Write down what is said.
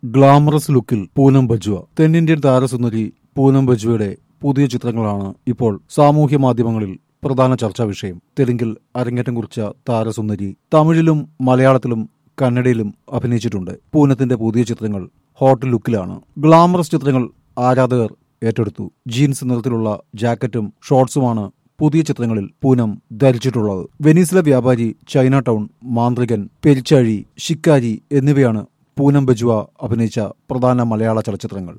glamorous ലുക്കിൽ പൂനം ബജ്വ തെന്നിന്ത്യൻ താരസുന്ദരി പൂനം ബജ്വയുടെ പുതിയ ചിത്രങ്ങളാണ് ഇപ്പോൾ സാമൂഹ്യ മാധ്യമങ്ങളിൽ പ്രധാന ചർച്ചാ വിഷയം തെലുങ്കിൽ അരങ്ങേറ്റം കുറിച്ച താരസുന്ദരി തമിഴിലും മലയാളത്തിലും കന്നഡയിലും അഭിനയിച്ചിട്ടുണ്ട് പൂനത്തിന്റെ പുതിയ ചിത്രങ്ങൾ ഹോട്ട് ലുക്കിലാണ് ഗ്ലാമറസ് ചിത്രങ്ങൾ ആരാധകർ ഏറ്റെടുത്തു ജീൻസ് നിറത്തിലുള്ള ജാക്കറ്റും ഷോർട്സുമാണ് പുതിയ ചിത്രങ്ങളിൽ പൂനം ധരിച്ചിട്ടുള്ളത് വെനീസിലെ വ്യാപാരി ചൈന ടൗൺ മാന്ത്രികൻ പെരിച്ചാഴി ഷിക്കാരി എന്നിവയാണ് പൂനം ബജ്വ അഭിനയിച്ച പ്രധാന മലയാള ചലച്ചിത്രങ്ങൾ